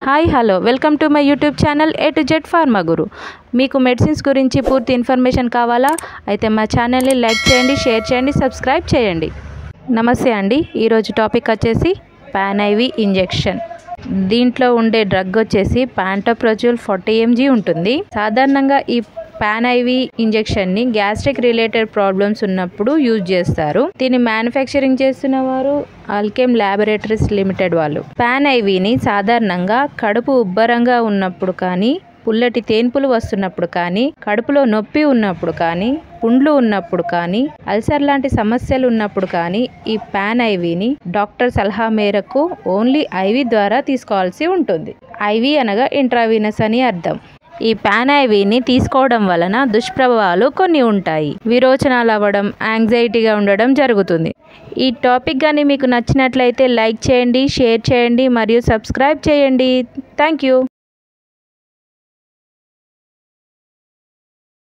hi hello welcome to my YouTube channel A to Z pharma Guru మీకు medicines గురించి పూర్తి information కావాలా అయితే మా ఛానల్ని లైక్ చేయండి షేర్ చేయండి సబ్స్క్రైబ్ చేయండి నమస్తే అండి ఈరోజు టాపిక్ వచ్చేసి పానైవి ఇంజెక్షన్ దీంట్లో ఉండే డ్రగ్ వచ్చేసి ప్యాంటోప్రజుల్ ఫార్టీ ఎంజీ ఉంటుంది సాధారణంగా ఈ పాన్ ఐవి ఇంజెక్షన్ ని గ్యాస్ట్రిక్ రిలేటెడ్ ప్రాబ్లమ్స్ ఉన్నప్పుడు యూజ్ చేస్తారు దీన్ని మ్యానుఫ్యాక్చరింగ్ చేస్తున్న వారు ఆల్కెమ్ ల్యాబొరేటరీస్ లిమిటెడ్ వాళ్ళు పాన్ ఐవిని సాధారణంగా కడుపు ఉబ్బరంగా ఉన్నప్పుడు కానీ పుల్లటి తేన్పులు వస్తున్నప్పుడు కానీ కడుపులో నొప్పి ఉన్నప్పుడు కానీ పుండ్లు ఉన్నప్పుడు కానీ అల్సర్ లాంటి సమస్యలు ఉన్నప్పుడు కానీ ఈ పాన్ ఐవిని డాక్టర్ సలహా మేరకు ఓన్లీ ఐవి ద్వారా తీసుకోవాల్సి ఉంటుంది ఐవి అనగా ఇంట్రావీనస్ అని అర్థం ఈ పాన్ ఐవిని తీసుకోవడం వలన దుష్ప్రభావాలు కొన్ని ఉంటాయి విరోచనాలు అవ్వడం యాంగ్జైటీగా ఉండడం జరుగుతుంది ఈ టాపిక్ కానీ మీకు నచ్చినట్లయితే లైక్ చేయండి షేర్ చేయండి మరియు సబ్స్క్రైబ్ చేయండి థ్యాంక్ యూ